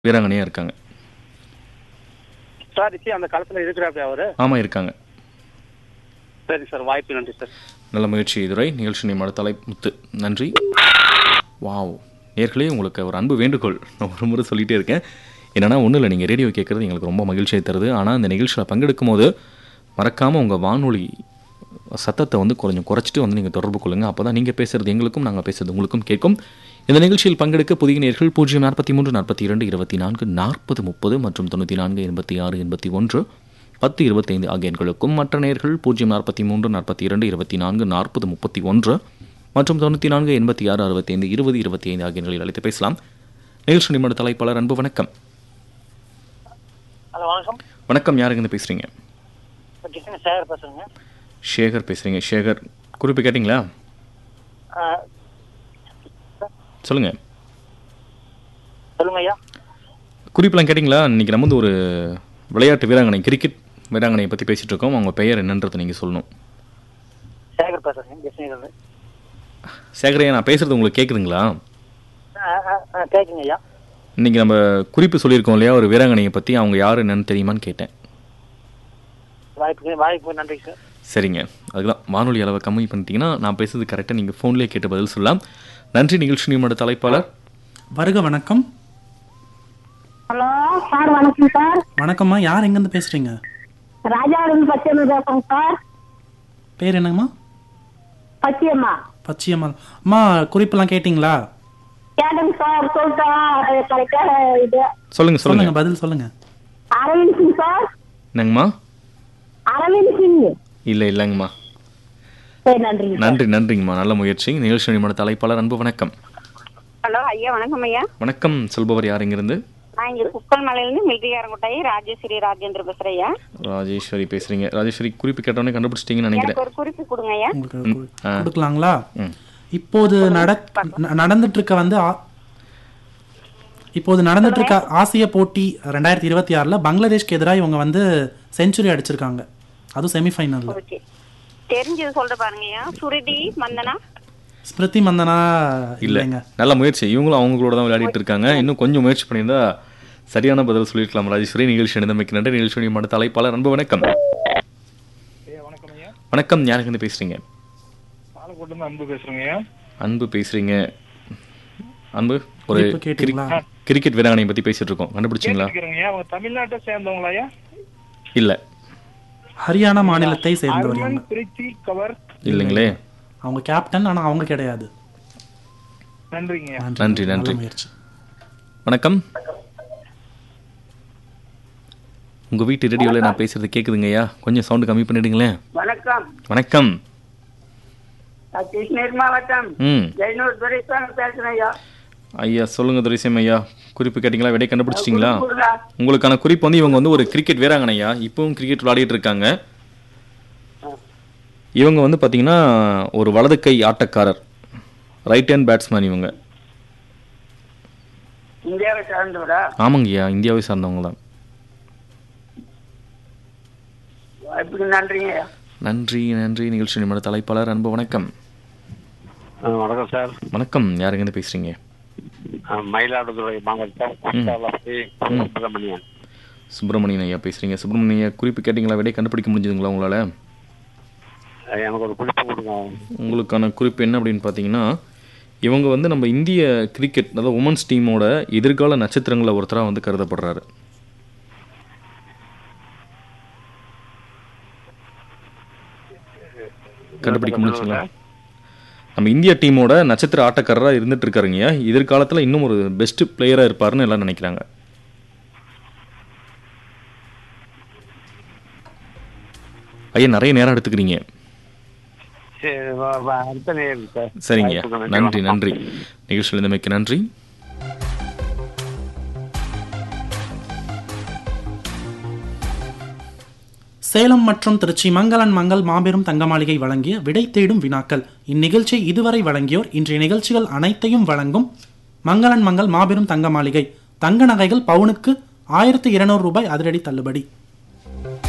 வீராங்கனையா இருக்காங்க சார் இப்போ அந்த காலத்தில் இருக்கிறாப்பே அவரு ஆமா இருக்காங்க சரி சார் வாய்ப்பு நன்றி சார் நல்ல முயற்சி இதுரை நிகழ்ச்சி நியமன தலைமுத்து நன்றி வாவ் நேர்களே உங்களுக்கு ஒரு அன்பு வேண்டுகோள் நான் ஒரு முறை சொல்லிகிட்டே இருக்கேன் என்னன்னா ஒன்றும் இல்லை நீங்கள் ரேடியோ கேட்குறது எங்களுக்கு ரொம்ப மகிழ்ச்சியை தருது ஆனால் இந்த நிகழ்ச்சியில் பங்கெடுக்கும் போது மறக்காமல் உங்கள் வானொலி சத்தத்தை வந்து கொஞ்சம் குறைச்சிட்டு வந்து நீங்கள் தொடர்பு கொள்ளுங்கள் அப்போ தான் நீங்கள் பேசுகிறது எங்களுக்கும் நாங்கள் பேசுறது உங்களுக்கும் கேட்கும் இந்த நிகழ்ச்சியில் பங்கெடுக்க புதிய நேர்கள் பூஜ்ஜியம் நாற்பத்தி மூன்று நாற்பத்தி இரண்டு இருபத்தி நான்கு நாற்பது முப்பது மற்றும் தொண்ணூற்றி நான்கு எண்பத்தி ஆறு எண்பத்தி ஒன்று பத்து இருபத்தைந்து ஆகிய எண்களுக்கும் மற்ற நேர்கள் பூஜ்ஜியம் நாற்பத்தி மூன்று நாற்பத்தி இரண்டு இருபத்தி நான்கு நாற்பது முப்பத்தி ஒன்று மற்றும் தொண்ணூற்றி நான்கு எண்பத்தி ஆறு அறுபத்தைந்து இருபது இருபத்தி ஐந்து ஆகிய எண்களில் அழைத்து பேசலாம் நிகழ்ச்சி நிமிட தலைப்பாளர் அன்பு வணக்கம் ஹலோ வணக்கம் வணக்கம் யாருங்க பேசுகிறீங்க கிருஷ்ணன் சேகர் பேசுறேங்க ஷேகர் பேசுகிறீங்க ஷேகர் குறிப்பு கேட்டிங்களா சொல்லுங்கள் சொல்லுங்க ஐயா குறிப்பெல்லாம் கேட்டிங்களா இன்றைக்கி நம்ம வந்து ஒரு விளையாட்டு வீராங்கனை கிரிக்கெட் வீராங்கனையை பற்றி பேசிகிட்டு இருக்கோம் அவங்க பெயர் என்னன்றதை நீங்கள் சொல்லணும் சேகர் பேசுறேங்க கிருஷ்ணகிரியில் சேகரையா நான் பேசுகிறது உங்களுக்கு கேட்குதுங்களா கேட்குங்க ஐயா இன்றைக்கி நம்ம குறிப்பு சொல்லியிருக்கோம் இல்லையா ஒரு வீராங்கனையை பற்றி அவங்க யார் என்னன்னு தெரியுமான்னு கேட்டேன் வாய்ப்புக்கு வாய்ப்பு நன்றி சார் சரிங்க அதுதான் வானொலி அளவை கம்மி பண்ணிட்டீங்கன்னா நான் பேசுறது கரெக்டாக நீங்கள் ஃபோன்லேயே கேட்டு பதில் சொல்லலாம் நன்றி நிகழ்ச்சி நியமன தலைப்பாளர் வருக வணக்கம் ஹலோ சார் வணக்கம் சார் வணக்கம்மா யார் எங்கேருந்து பேசுறீங்க ராஜாவிலிருந்து பச்சையம்மா பேசுறேங்க சார் பேர் என்னங்கம்மா பச்சையம்மா பச்சையம்மா அம்மா குறிப்பெல்லாம் கேட்டிங்களா கேட்டேங்க சார் சொல்லிட்டா கரெக்டா இது சொல்லுங்கள் சொல்லுங்கள் சொல்லுங்க பதில் சொல்லுங்க அரவிந்த் சிங் சார் என்னங்கம்மா அரவிந்த் சிங் இல்லை இல்லைங்கம்மா சரி நன்றிங்க சார். நன்றி நன்றிங்கம்மா நல்ல முயற்சி நிகழ்ச்சி நியமன தலைப்பாளர் அன்பு வணக்கம் ஹலோ ஐயா வணக்கம் ஐயா வணக்கம் சொல்பவர் யார் இங்கிருந்து நான் இங்க குக்கல் மலையிலிருந்து மில்ட்ரிகாரங்குட்டாயி ராஜேஸ்வரி ராஜேந்திர பேசுறேன் ஐயா ராஜேஸ்வரி பேசுகிறீங்க ராஜேஸ்வரி குறிப்பு கேட்டவொடனே கண்டுபிடிச்சிட்டிங்கன்னு நினைக்கிறேன் எனக்கு ஒரு குறிப்பு கொடுங்க ஐயா உங்களுக்கு கு- கொடுக்கலாங்களா ம். இப்போது நட ந- நடந்துட்டு இருக்க வந்து ஆ- இப்போது நடந்துட்டு இருக்க ஆசிய போட்டி ரெண்டாயிரத்தி இருபத்தி ஆறுல பங்களாதேஷ்க்கு எதிராக இவங்க வந்து செஞ்சுரி அடிச்சிருக்காங்க அதுவும் செமிஃபைனல்ல ஓகே தெரிஞ்சது சொல்ற பாருங்க ஐயா சுருதி மந்தனா ஸ்மிருதி மந்தனா இல்லை இல்லைங்க நல்ல முயற்சி இவங்களும் அவங்களோட தான் விளையாடிட்டு இருக்காங்க இன்னும் கொஞ்சம் முயற்சி பண்ணியிருந்தா சரியான பதில் சொல்லியிருக்கலாம் ராஜேஸ்வரி நிகழ்ச்சி இணைந்தமைக்கு நன்றி நிகழ்ச்சி நியமன தலைப்பாளர் அன்பு வணக்கம் வணக்கம் ஐயா வணக்கம் யாருங்க பேசுறீங்க பாலக்கோட்டிலிருந்து அன்பு பேசுறேங்க ஐயா அன்பு பேசுறீங்க அன்பு ஒரு குறிப்பு கேட்டீங்களா? கிரி- கிரிக்கெட் வீராங்கனை பத்தி பேசிட்டு இருக்கோம் கண்டுபிடிச்சிங்களா கேட்குறேங்க அவங்க தமிழ்நாட்டை சேர்ந்தவங்களா ஐயா இல்ல ஹரியானா மாநிலத்தை சேர்ந்தவர் இவங்க பிரீத்தி கவர் இல்லைங்களே அவங்க கேப்டன் ஆனா அவங்க கிடையாது நன்றிங்க ஐயா நன்றி, நல்ல நன்றி. முயற்சி வணக்கம் உங்க வீட்டு ரேடியோல நான் பேசுறது கேக்குதுங்கய்யா கொஞ்சம் சவுண்ட் கம்மி பண்ணிடுங்களேன் வணக்கம் வணக்கம் நான் கிருஷ்ணகிரி மாவட்டம் ம் ஜெயனூர் துரைசாமி பேசுறேன் ஐயா ஐயா சொல்லுங்க துரைசியம் ஐயா குறிப்பு கேட்டிங்களா விடை கண்டுபிடிச்சிட்டிங்களா கொடுங்க. உங்களுக்கான குறிப்பு வந்து இவங்க வந்து ஒரு கிரிக்கெட் வீராங்கனையா இப்பவும் கிரிக்கெட் விளையாடிட்டு இருக்காங்க இவங்க வந்து பாத்தீங்கன்னா ஒரு வலது கை ஆட்டக்காரர் ரைட் ஹேண்ட் பேட்ஸ்மேன் இவங்க இந்தியாவை சார்ந்தவரா ஆமாங்கய்யா இந்தியாவை சார்ந்தவங்க தான் வாய்ப்புக்கு நன்றிங்க ஐயா நன்றி நன்றி நிகழ்ச்சி நிமிட தலைப்பாளர் அன்பு வணக்கம் வணக்கம் சார் வணக்கம் யாருங்கன்னு பேசுறீங்க மயிலாடுதுறை மாவட்டம் குத்தாலப்பட்டி சுப்பிரமணியன் சுப்பிரமணியன் ஐயா பேசுறீங்க சுப்பிரமணியன் ஐயா குறிப்பு கேட்டிங்களா விடை கண்டுபிடிக்க முடிஞ்சதுங்களா உங்களால எனக்கு ஒரு குறிப்பு கொடுங்க உங்களுக்கான குறிப்பு என்ன அப்படின்னு பார்த்தீங்கன்னா இவங்க வந்து நம்ம இந்திய கிரிக்கெட் அதாவது உமன்ஸ் டீமோட எதிர்கால நட்சத்திரங்களில் ஒருத்தராக வந்து கருதப்படுறாரு கண்டுபிடிக்க முடிச்சுங்களா நம்ம இந்திய டீமோட நட்சத்திர ஆட்டக்காரராக இருந்துட்டு இருக்காருங்க எதிர்காலத்தில் இன்னும் ஒரு பெஸ்ட் பிளேயராக இருப்பாருன்னு எல்லாம் நினைக்கிறாங்க ஐயா நிறைய நேரம் எடுத்துக்கிறீங்க சரி வ- வ- அடுத்த நேரம் சார் சரிங்க வாய்ப்புக்கு நன்றி வணக்கம். நன்றி நிகழ்ச்சியில் இருந்தமைக்கு நன்றி சேலம் மற்றும் திருச்சி மங்களன் மங்கள் மாபெரும் தங்க மாளிகை வழங்கிய விடை தேடும் வினாக்கள் இந்நிகழ்ச்சியை இதுவரை வழங்கியோர் இன்றைய நிகழ்ச்சிகள் அனைத்தையும் வழங்கும் மங்களன் மங்கள் மாபெரும் தங்க மாளிகை தங்க நகைகள் பவுனுக்கு ஆயிரத்து இருநூறு ரூபாய் அதிரடி தள்ளுபடி